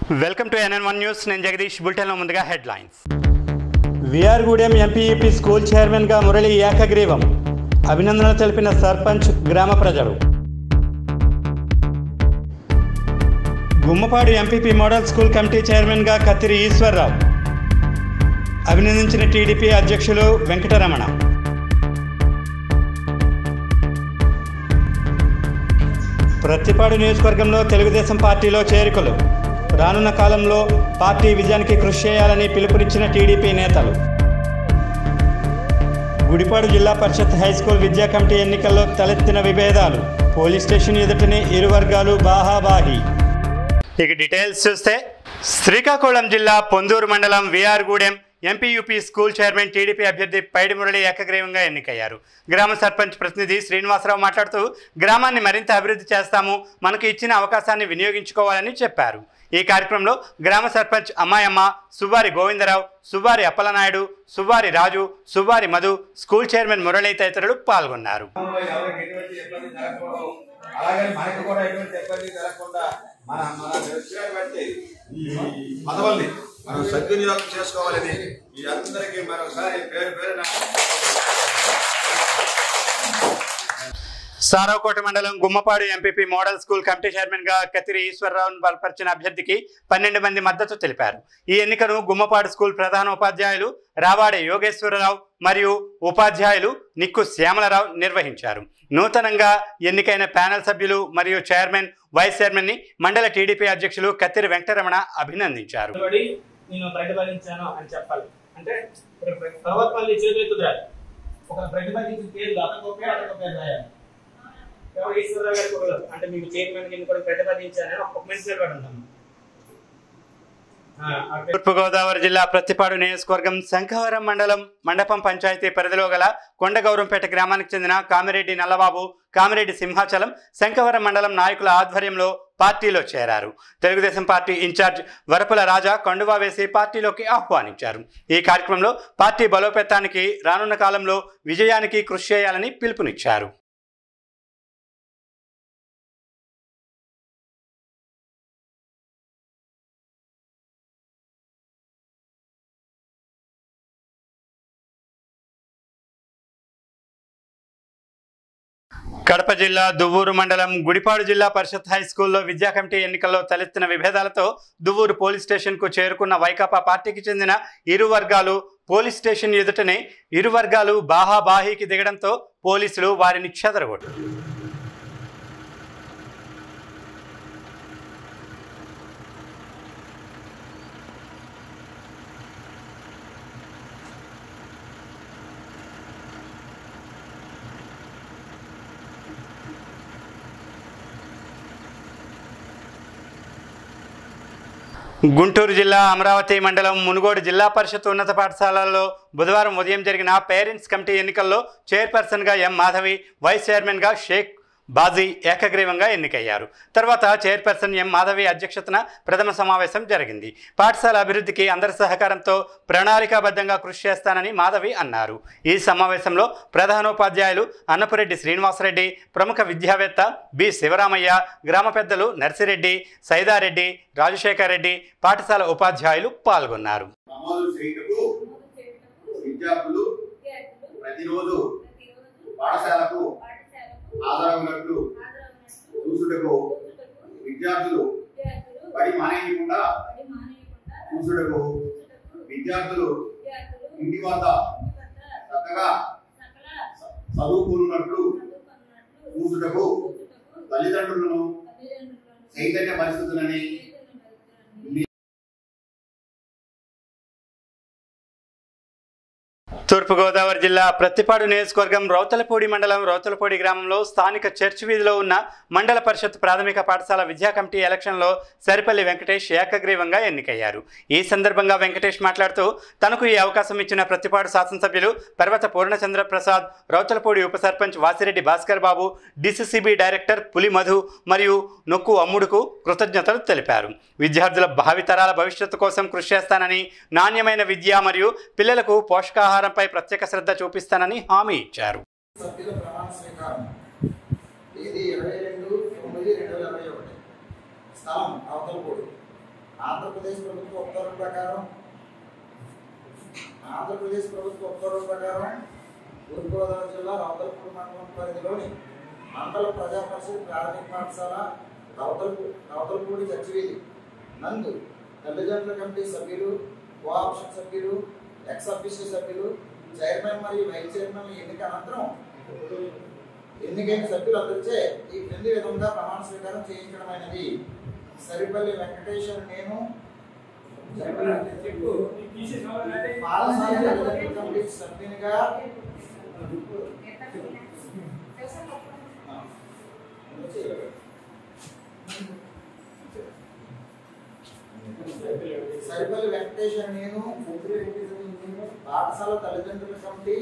Welcome to NN one news నేను జగదీష్ బులెటిన్లో ముందుగా హెడ్లైన్స్ విఆర్గూడెం ఎంపీఈపీ స్కూల్ చైర్మన్గా మురళి ఏకగ్రీవం అభినందనలు తెలిపిన సర్పంచ్ గ్రామ ప్రజలు Gummapadu MPP model school committee చైర్మన్గా కత్తిరి ఈశ్వర్రావు అభినందించిన టీడీపీ అధ్యక్షులు వెంకటరమణ ప్రత్తిపాడు నియోజకవర్గంలో తెలుగుదేశం పార్టీలో చేరికలు రానున్న కాలంలో పార్టీ విజయానికి కృషి చేయాలని పిలుపునిచ్చిన టీడీపీ నేతలు గుడిపాడు జిల్లా పరిషత్ హైస్కూల్ విద్యా కమిటీ ఎన్నికల్లో తలెత్తిన విభేదాలు పోలీస్ స్టేషన్ ఎదుటనే ఇరు వర్గాలు బాహాబాహి ఇక డీటెయిల్స్ చూస్తే శ్రీకాకుళం జిల్లా పొందూరు మండలం VRGudem MPUP school chairman TDP అభ్యర్థి పైడి మురళి ఏకగ్రీవంగా ఎన్నికయ్యారు గ్రామ సర్పంచ్ ప్రతినిధి శ్రీనివాసరావు మాట్లాడుతూ గ్రామాన్ని మరింత అభివృద్ధి చేస్తాము మనకు ఇచ్చిన అవకాశాన్ని వినియోగించుకోవాలని చెప్పారు ఈ కార్యక్రమంలో గ్రామ సర్పంచ్ అమ్మాయమ్మ సువ్వారి గోవిందరావు సువ్వారి అప్పలనాయుడు సువ్వారి రాజు సువ్వారి మధు స్కూల్ చైర్మన్ మురళి తదితరులు పాల్గొన్నారు గ్రామంలో ఎవరికి ఎటువంటి ఇబ్బంది జరగకూడదు అలాగే మనకు కూడా ఎటువంటి ఇబ్బంది జరగకుండా మన మన వచ్చినటువంటి ఈ పదవుల్ని మనం సద్వినియోగం చేసుకోవాలని ఈ అందరికీ మరొకసారి పేరు పేరున సారావుకోట మండలం Gummapadu MPP model school committee chairman గా కతిరి ఈశ్వరరావును బలపరిచిన అభ్యర్థికి పన్నెండు మంది మద్దతు తెలిపారు ఈ ఎన్నికను గుమ్మపాడు స్కూల్ ప్రధాన ఉపాధ్యాయులు రావాడే యోగేశ్వరరావు మరియు ఉపాధ్యాయులు నిక్కు శ్యామలరావు నిర్వహించారు నూతనంగా ఎన్నికైన ప్యానెల్ సభ్యులు మరియు చైర్మన్ వైస్ చైర్మన్ ని మండల టీడీపీ అధ్యక్షులు కత్తిరి వెంకటరమణ అభినందించారు నిలబడి నేను ప్రతిపాదించాను అని చెప్పాలి అంటే ఇప్పుడు ప్ర- ప్రభుత్వాన్ని చేతులెత్తుదరాలి ఒక ప్రతిపాదించిన పేరు అతనికి పేరు అతనికి పేరు రాయాలి ఎవరు ఈశ్వరరావు గారికి ఒకరు అంటే మీకు చైర్మన్ కింద కూడా ప్రతిపాదించానని ఒక మెసేజ్ నిలబడి ఉంటాను ఆ, ఆ పేరు- తూర్పుగోదావరి జిల్లా ప్రత్తిపాడు నియోజకవర్గం శంఖవరం మండలం మండపం పంచాయతీ పరిధిలో గల కొండగౌరంపేట గ్రామానికి చెందిన కామిరెడ్డి నల్లబాబు కామిరెడ్డి సింహాచలం శంఖవరం మండలం నాయకుల ఆధ్వర్యంలో పార్టీలో చేరారు తెలుగుదేశం పార్టీ ఇన్ఛార్జ్ వరపుల రాజా కండువా వేసి పార్టీలోకి ఆహ్వానించారు ఈ కార్యక్రమంలో పార్టీ బలోపేతానికి రానున్న కాలంలో విజయానికి కృషి చేయాలని పిలుపునిచ్చారు కడప జిల్లా దువ్వూరు మండలం గుడిపాడు జిల్లా పరిషత్ హై స్కూల్లో విద్యా కమిటీ ఎన్నికల్లో తలెత్తిన విభేదాలతో దువ్వూరు పోలీస్ స్టేషన్కు చేరుకున్న వైకాపా పార్టీకి చెందిన ఇరు వర్గాలు పోలీస్ స్టేషన్ ఎదుటనే ఇరు వర్గాలు బాహాబాహీకి దిగడంతో పోలీసులు వారిని చెదరగొట్టారు గుంటూరు జిల్లా అమరావతి మండలం మునుగోడు జిల్లా పరిషత్ ఉన్నత పాఠశాలలో బుధవారం ఉదయం జరిగిన పేరెంట్స్ కమిటీ ఎన్నికల్లో చైర్పర్సన్గా ఎం మాధవి వైస్ చైర్మన్గా షేక్ బాజీ ఏకగ్రీవంగా ఎన్నికయ్యారు తర్వాత చైర్పర్సన్ ఎం మాధవి అధ్యక్షతన ప్రథమ సమావేశం జరిగింది పాఠశాల అభివృద్ధికి అందరి సహకారంతో ప్రణాళికాబద్ధంగా కృషి చేస్తానని మాధవి అన్నారు ఈ సమావేశంలో ప్రధానోపాధ్యాయులు అన్నపురెడ్డి శ్రీనివాసరెడ్డి ప్రముఖ విద్యావేత్త బి శివరామయ్య గ్రామ పెద్దలు నర్సిరెడ్డి సైదారెడ్డి రాజశేఖర్ రెడ్డి పాఠశాల ఉపాధ్యాయులు పాల్గొన్నారు నమోదు చేయుటకు విద్యార్థులు ప్రతిరోజు పాఠశాలకు హాజరవునట్లు చూసుటకు విద్యార్థులు బడి మానేయకుండా చూసుటకు విద్యార్థులు ఇంటి వద్ద చక్కగా చదువుకున్నట్లు చూసుటకు తల్లిదండ్రులను చైతన్య పరిస్థితులని తూర్పుగోదావరి జిల్లా ప్రత్తిపాడు నియోజకవర్గం రౌతలపూడి మండలం రౌతలపూడి గ్రామంలో స్థానిక చర్చి వీధిలో ఉన్న మండల పరిషత్ ప్రాథమిక పాఠశాల విద్యా కమిటీ ఎలక్షన్లో సరిపల్లి వెంకటేష్ ఏకగ్రీవంగా ఎన్నికయ్యారు ఈ సందర్భంగా వెంకటేష్ మాట్లాడుతూ తనకు ఈ అవకాశం ఇచ్చిన ప్రతిపాడు శాసనసభ్యులు పర్వత పూర్ణచంద్ర ప్రసాద్ రౌతలపూడి ఉప సర్పంచ్ వాసిరెడ్డి భాస్కర్ బాబు డిసిసిబి డైరెక్టర్ పులి మధు మరియు నొక్కు అమ్ముడుకు కృతజ్ఞతలు తెలిపారు విద్యార్థుల భావితరాల భవిష్యత్తు కోసం కృషి చేస్తానని నాణ్యమైన విద్య మరియు పిల్లలకు పోషకాహారంపై ప్రత్యేక శ్రద్ధ చూపిస్తానని హామీ ఇచ్చారు సభ్యుల ప్రమాణ స్వీకారం తేదీ ఇరవై రెండు తొమ్మిది రెండు వేల ఇరవై ఒకటి స్థలం అవతలపూడి ఆంధ్రప్రదేశ్ ప్రభుత్వ ఉత్తర్వుల ప్రకారం ఆంధ్రప్రదేశ్ ప్రభుత్వ ఉత్తర్వుల ప్రకారం తూర్పుగోదావరి జిల్లా రౌతలపూడి మండలం పరిధిలోని మండల ప్రజా పరిషత్ ప్రాథమిక పాఠశాల రౌతలపూ రౌతలపూడి చచ్చివీధి నందు తల్లిదండ్రుల కమిటీ సభ్యులు కోఆప్షన్ సభ్యులు ఎక్స్ అఫీషియల్ సభ్యులు చైర్మన్ మరియు వైస్ చైర్మన్ ఎన్నిక అనంతరం ఎన్నికైన సభ్యులందరిచే ఈ క్రింది విధంగా ప్రమాణ స్వీకారం చేయించడమైనది సరిపల్లి వెంకటేశ్వర నేను పాఠశాల తల్లిదండ్రుల కమిటీ సభ్యునిగా సరిపల్లి వెంకటేశ్వర నేను పాఠశాల తల్లిదండ్రుల కమిటీ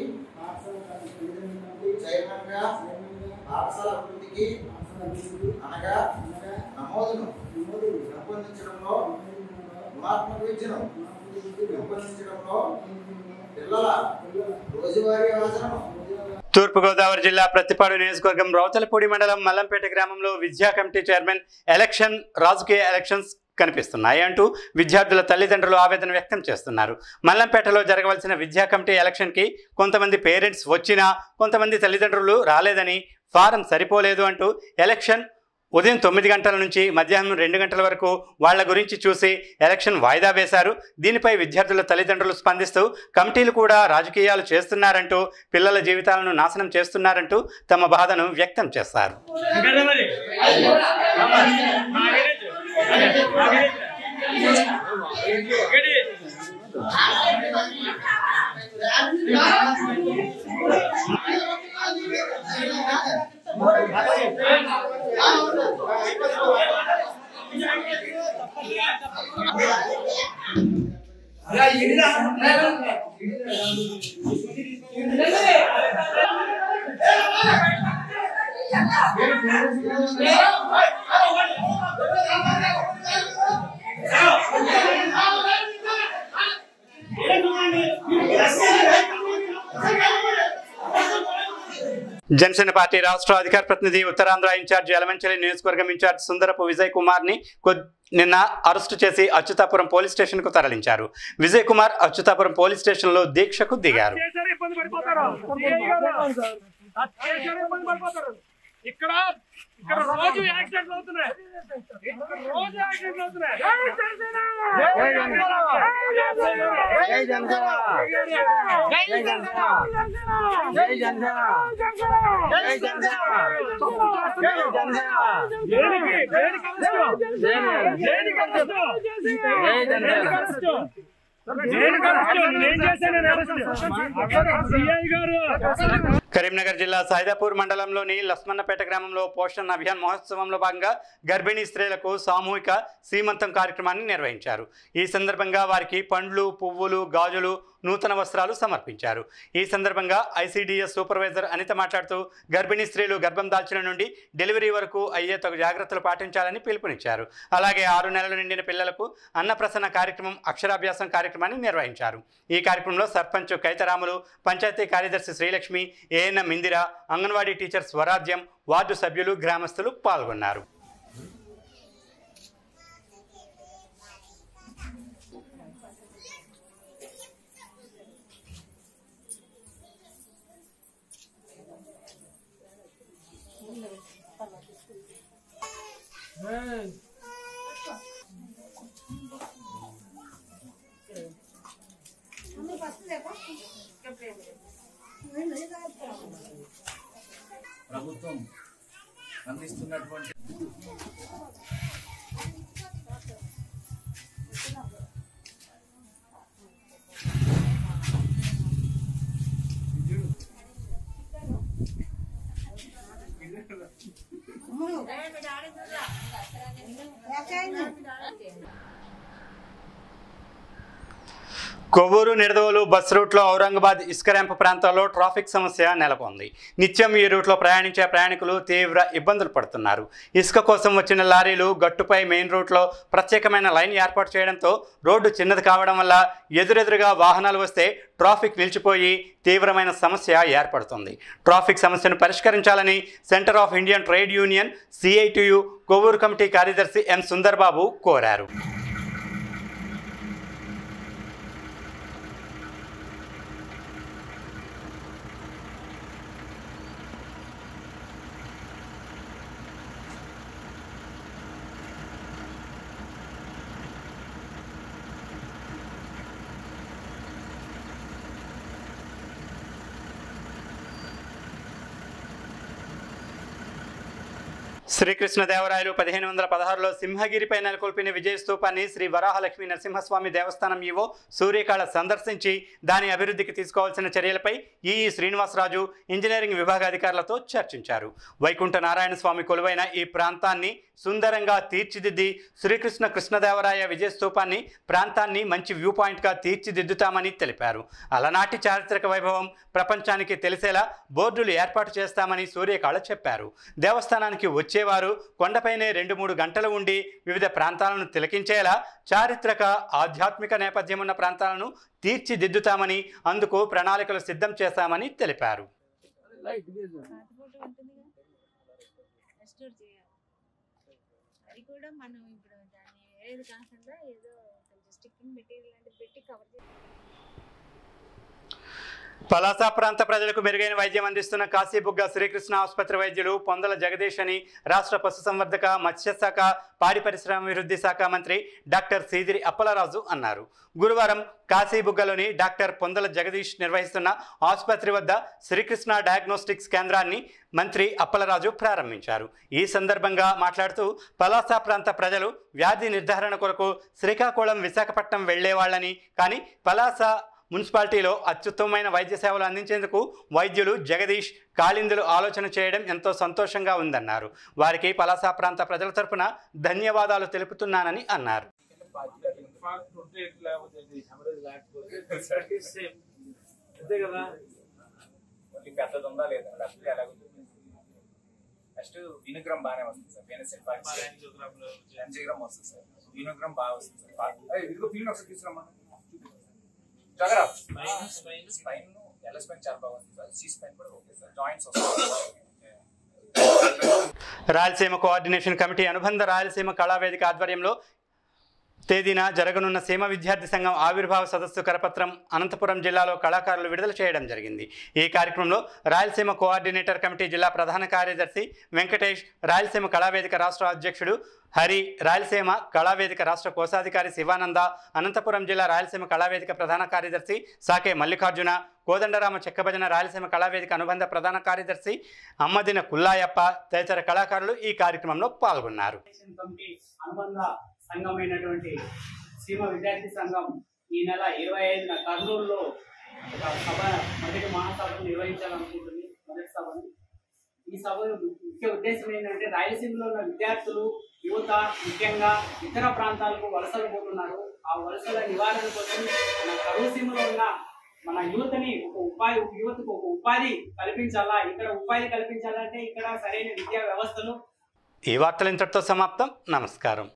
చైర్మన్ గా పాఠశాల అభివృద్ధికి అనగా నమోదును పెంపొందించడంలో గుణాత్మక విద్యను పెంపొందించడంలో పిల్లల రోజువారీ ఆచరణ తూర్పుగోదావరి జిల్లా ప్రతిపాడు నియోజకవర్గం రౌతలపూడి మండలం మల్లంపేట గ్రామంలో విద్యా కమిటీ చైర్మన్ ఎలక్షన్ రాజకీయ ఎలక్షన్స్ కనిపిస్తున్నాయి అంటూ విద్యార్థుల తల్లిదండ్రులు ఆవేదన వ్యక్తం చేస్తున్నారు మల్లంపేటలో జరగవలసిన విద్యా కమిటీ ఎలక్షన్కి కొంతమంది పేరెంట్స్ వచ్చినా కొంతమంది తల్లిదండ్రులు రాలేదని ఫారం సరిపోలేదు అంటూ ఎలక్షన్ ఉదయం తొమ్మిది గంటల నుంచి మధ్యాహ్నం రెండు గంటల వరకు వాళ్ళ గురించి చూసి ఎలక్షన్ వాయిదా వేశారు దీనిపై విద్యార్థుల తల్లిదండ్రులు స్పందిస్తూ కమిటీలు కూడా రాజకీయాలు చేస్తున్నారంటూ పిల్లల జీవితాలను నాశనం చేస్తున్నారంటూ తమ బాధను వ్యక్తం చేస్తారు జనసేన పార్టీ రాష్ట్ర అధికార ప్రతినిధి ఉత్తరాంధ్ర ఇన్ఛార్జ్ ఎలమంచలి నియోజకవర్గం ఇన్ఛార్జ్ సుందరపు విజయ్ కుమార్ ని నిన్న అరెస్టు చేసి అచ్యుతాపురం పోలీస్ స్టేషన్ కు తరలించారు విజయ్ కుమార్ అచ్యుతాపురం పోలీస్ స్టేషన్ లో దీక్షకు దిగారు చేశారు ఇబ్బంది పడిపోతారు సిఐ గారు. అది చేశారు ఇబ్బంది పడిపోతారు ఇక్కడ ఇక్కడ రోజు యాక్సిడెంట్లు అవుతున్నాయి ఇక్కడ రోజు యాక్సిడెంట్లు అవుతున్నాయి జై జనసేన! జై జనసేన! జై జనసేన! జై జనసేన! జై జనసేన! జై జనసేన! దేనికి? దేనికి అరెస్టు? దేనికి అరెస్టు? దేనికి అరెస్టు? దేనికి అరెస్టు? నేను చేశాను అరెస్ట్ సిఐ గారు కరీంనగర్ జిల్లా సైదాపూర్ మండలంలోని లక్ష్మన్నపేట గ్రామంలో పోషణ్ అభియాన్ మహోత్సవంలో భాగంగా గర్భిణీ స్త్రీలకు సామూహిక సీమంతం కార్యక్రమాన్ని నిర్వహించారు ఈ సందర్భంగా వారికి పండ్లు పువ్వులు గాజులు నూతన వస్త్రాలు సమర్పించారు ఈ సందర్భంగా ఐసీడీఎస్ సూపర్వైజర్ అనిత మాట్లాడుతూ గర్భిణీ స్త్రీలు గర్భం దాల్చిన నుండి డెలివరీ వరకు అయ్యే తగు జాగ్రత్తలు పాటించాలని పిలుపునిచ్చారు అలాగే ఆరు నెలలు నిండిన పిల్లలకు అన్నప్రసన్న కార్యక్రమం అక్షరాభ్యాసం కార్యక్రమాన్ని నిర్వహించారు ఈ కార్యక్రమంలో సర్పంచ్ కైతరాములు పంచాయతీ కార్యదర్శి Srilakshmi ANM Indira anganwadi teacher Swarajyam ward సభ్యులు గ్రామస్తులు పాల్గొన్నారు ప్రభుత్వం అందిస్తున్నటువంటి కొవ్వూరు నిడదవోలు బస్ రూట్లో ఔరంగాబాద్ ఇసుక ర్యాంపు ప్రాంతాల్లో ట్రాఫిక్ సమస్య నెలకొంది నిత్యం ఈ రూట్లో ప్రయాణించే ప్రయాణికులు తీవ్ర ఇబ్బందులు పడుతున్నారు ఇసుక కోసం వచ్చిన లారీలు గట్టుపై మెయిన్ రూట్లో ప్రత్యేకమైన లైన్ ఏర్పాటు చేయడంతో రోడ్డు చిన్నది కావడం వల్ల ఎదురెదురుగా వాహనాలు వస్తే ట్రాఫిక్ నిలిచిపోయి తీవ్రమైన సమస్య ఏర్పడుతుంది ట్రాఫిక్ సమస్యను పరిష్కరించాలని centre of Indian trade union CITU Kovvur committee కార్యదర్శి ఎం సుందర్బాబు కోరారు శ్రీకృష్ణదేవరాయలు పదిహేను వందల పదహారులో సింహగిరిపై నెలకొల్పిన విజయ స్తూపాన్ని శ్రీ వరాహలక్ష్మీ నరసింహస్వామి దేవస్థానం ఈవో సూర్యకాళ సందర్శించి దాని అభివృద్ధికి తీసుకోవాల్సిన చర్యలపై ఈఈ శ్రీనివాసరాజు ఇంజనీరింగ్ విభాగాధికారులతో చర్చించారు వైకుంఠ నారాయణ స్వామి కొలువైన ఈ ప్రాంతాన్ని సుందరంగా తీర్చిదిద్ది శ్రీకృష్ణ కృష్ణదేవరాయ విజయ స్తూపాన్ని ప్రాంతాన్ని మంచి వ్యూ పాయింట్గా తీర్చిదిద్దుతామని తెలిపారు అలనాటి చారిత్రక వైభవం ప్రపంచానికి తెలిసేలా బోర్డులు ఏర్పాటు చేస్తామని సూర్యకాళ చెప్పారు దేవస్థానానికి వచ్చేవారు కొండపైనే రెండు మూడు గంటలు ఉండి వివిధ ప్రాంతాలను తిలకించేలా చారిత్రక ఆధ్యాత్మిక నేపథ్యం ఉన్న ప్రాంతాలను తీర్చిదిద్దుతామని అందుకు ప్రణాళికలు సిద్ధం చేశామని తెలిపారు పాతఫోటో ఉంటుందిగా రెస్టోర్ చేయాలి అది కూడా మనం ఇప్పుడు దాన్ని ఏది కాకుండా ఏదో కొంచెం స్టిక్కింగ్ మెటీరియల్ లాంటిది పెట్టి కవర్ చేయాలి పలాస ప్రాంత ప్రజలకు మెరుగైన వైద్యం అందిస్తున్న కాశీబుగ్గ శ్రీకృష్ణ ఆసుపత్రి వైద్యులు పొందల జగదీష్ అని రాష్ట్ర పశుసంవర్ధక మత్స్యశాఖ పాడి పరిశ్రమాభివృద్ధి శాఖ మంత్రి డాక్టర్ సీదిరి అప్పలరాజు అన్నారు గురువారం కాశీబుగ్గలోని డాక్టర్ పొందల జగదీష్ నిర్వహిస్తున్న ఆసుపత్రి వద్ద శ్రీకృష్ణ డయాగ్నోస్టిక్స్ కేంద్రాన్ని మంత్రి అప్పలరాజు ప్రారంభించారు ఈ సందర్భంగా మాట్లాడుతూ పలాస ప్రాంత ప్రజలు వ్యాధి నిర్ధారణ కొరకు శ్రీకాకుళం విశాఖపట్నం వెళ్లేవాళ్లని కానీ పలాస మున్సిపాలిటీలో అత్యుత్తమమైన వైద్య సేవలు అందించేందుకు వైద్యులు జగదీష్ కాళిందులు ఆలోచన చేయడం ఎంతో సంతోషంగా ఉందన్నారు వారికి పలాస ప్రాంత ప్రజల తరపున ధన్యవాదాలు తెలుపుతున్నానని అన్నారు ఇన్ఫాక్ట్ ఉంటే ఇట్లా అవుతుంది హెమరేజ్ లేకపోతే సేమ్ అంతే కదా మళ్ళీ పెద్దది ఉందా లేదా లేకపోతే ఎలాగుంది నెక్స్ట్ వినుగ్రామ్ బాగానే వస్తుంది సార్ బెనసిల్ మా యాంజియోగ్రామ్ లో ఎంజీగ్రామ్ వస్తుంది సార్ వినుగ్రామ్ బాగా వస్తుంది సార్ బాగా- ఏయ్, ఇదిగో ఫీల్ ఒకసారి తీసుకురమ్మా జాగ్రత్త spine spine spine L spine చాలా బాగా వస్తుంది సార్ సి స్పైన్ కూడా ఓకే సార్ జాయింట్స్ వస్తుంది రాయలసీమ కోఆర్డినేషన్ కమిటీ అనుబంధ రాయలసీమ కళావేదిక ఆధ్వర్యంలో తేదీన జరగనున్న సీమ విద్యార్థి సంఘం ఆవిర్భావ సదస్సు కరపత్రం అనంతపురం జిల్లాలో కళాకారులు విడుదల చేయడం జరిగింది ఈ కార్యక్రమంలో రాయలసీమ కోఆర్డినేటర్ కమిటీ జిల్లా ప్రధాన కార్యదర్శి వెంకటేష్ రాయలసీమ కళావేదిక రాష్ట్ర అధ్యక్షుడు హరి రాయలసీమ కళావేదిక రాష్ట్ర కోశాధికారి శివానంద అనంతపురం జిల్లా రాయలసీమ కళావేదిక ప్రధాన కార్యదర్శి సాకే మల్లికార్జున కోదండరామ చెక్కభజన రాయలసీమ కళావేదిక అనుబంధ ప్రధాన కార్యదర్శి అమ్మదిన కుల్లాయప్ప తదితర కళాకారులు ఈ కార్యక్రమంలో పాల్గొన్నారు ఫెడరేషన్ కమిటీ అనుబంధ సంఘమైనటువంటి సీమ విద్యార్థి సంఘం ఈ నెల ఇరవై ఐదున కర్నూలులో ఒక సభ మొదటి మహాసభను నిర్వహించాలనుకుంటుంది మొదటి సభను ఈ సభ ముఖ్య ఉద్దేశం ఏంటంటే రాయలసీమలో ఉన్న విద్యార్థులు యువత ముఖ్యంగా ఇతర ప్రాంతాలకు వలసలు పోతున్నారు ఆ వలసల నివారణ కోసం మన కరువు సీమలో ఉన్న మన యువతని ఒక ఉపాధి యువతకు ఒక ఉపాధి కల్పించాలా ఇక్కడ ఉపాధి కల్పించాలంటే ఇక్కడ సరైన విద్యా వ్యవస్థలు ఈ వార్తలు ఇంతటితో సమాప్తం నమస్కారం